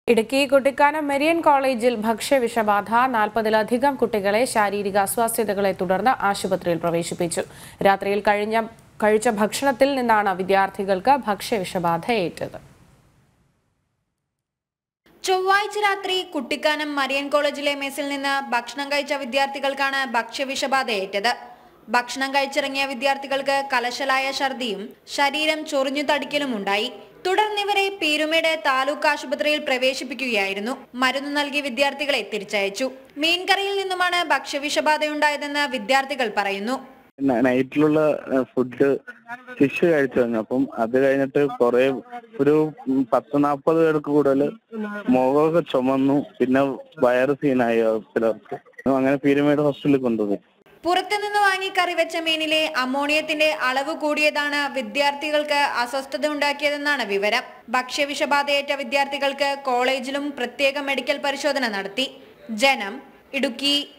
Idukki Kuttikkanam Marion കോളേജിൽ ഭക്ഷ്യവിഷബാധ നാൽപ്പതിലധികം കുട്ടികളെ ശാരീരിക അസ്വാസ്ഥ്യതകളെ തുടർന്ന് ആശുപത്രിയിൽ പ്രവേശിപ്പിച്ചു രാത്രിയിൽ കഴിഞ്ഞ കഴിച്ച ഭക്ഷണത്തിൽ നിന്നാണ് വിദ്യാർത്ഥികൾക്ക് ഭക്ഷ്യവിഷബാധ ഏറ്റത് ചൊവ്വാഴ്ച രാത്രി കുട്ടിക്കാനം മരിയൻ കോളേജിലെ മെസ്സിൽ നിന്ന് ഭക്ഷണം കഴിച്ച വിദ്യാർത്ഥികൾക്കാണ് ഭക്ഷ്യവിഷബാധയേറ്റത് ഭക്ഷണം കഴിച്ചിറങ്ങിയ വിദ്യാർത്ഥികൾക്ക് കലശലായ ഛർദിയും ശരീരം ചൊറിഞ്ഞു തടിക്കലും ഉണ്ടായി തുടർന്ന് ഇവരെ പീരുമേട് താലൂക്ക് ആശുപത്രിയിൽ പ്രവേശിപ്പിക്കുകയായിരുന്നു മരുന്ന് നൽകി വിദ്യാർത്ഥികളെ തിരിച്ചയച്ചു മീൻകറിയിൽ നിന്നുമാണ് ഭക്ഷ്യവിഷബാധയുണ്ടായതെന്ന് വിദ്യാർത്ഥികൾ പറയുന്നു ന- നൈറ്റിലുള്ള ഏഹ്, ഫുഡ് ഫിഷ് കഴിച്ചു കഴിഞ്ഞു അപ്പം അത് കഴിഞ്ഞിട്ട് കുറെ ഒരു ഉം, പത്ത് നാൽപ്പത് പേർക്ക് കൂടുതൽ മുഖമൊക്കെ ചുമന്നു പിന്നെ വയറ് സീനായി ചിലർക്ക് അങ്ങനെ പീരുമേട് ഹോസ്പിറ്റലിൽ കൊണ്ടുപോയി പുറത്തുനിന്ന് വാങ്ങി കറി വെച്ച മീനിലെ അമോണിയത്തിന്റെ അളവ് കൂടിയതാണ് വിദ്യാർത്ഥികൾക്ക് അസ്വസ്ഥത ഉണ്ടാക്കിയതെന്നാണ് വിവരം ഭക്ഷ്യവിഷബാധയേറ്റ വിദ്യാർത്ഥികൾക്ക് കോളേജിലും പ്രത്യേക മെഡിക്കൽ പരിശോധന നടത്തി ജനം ഇടുക്കി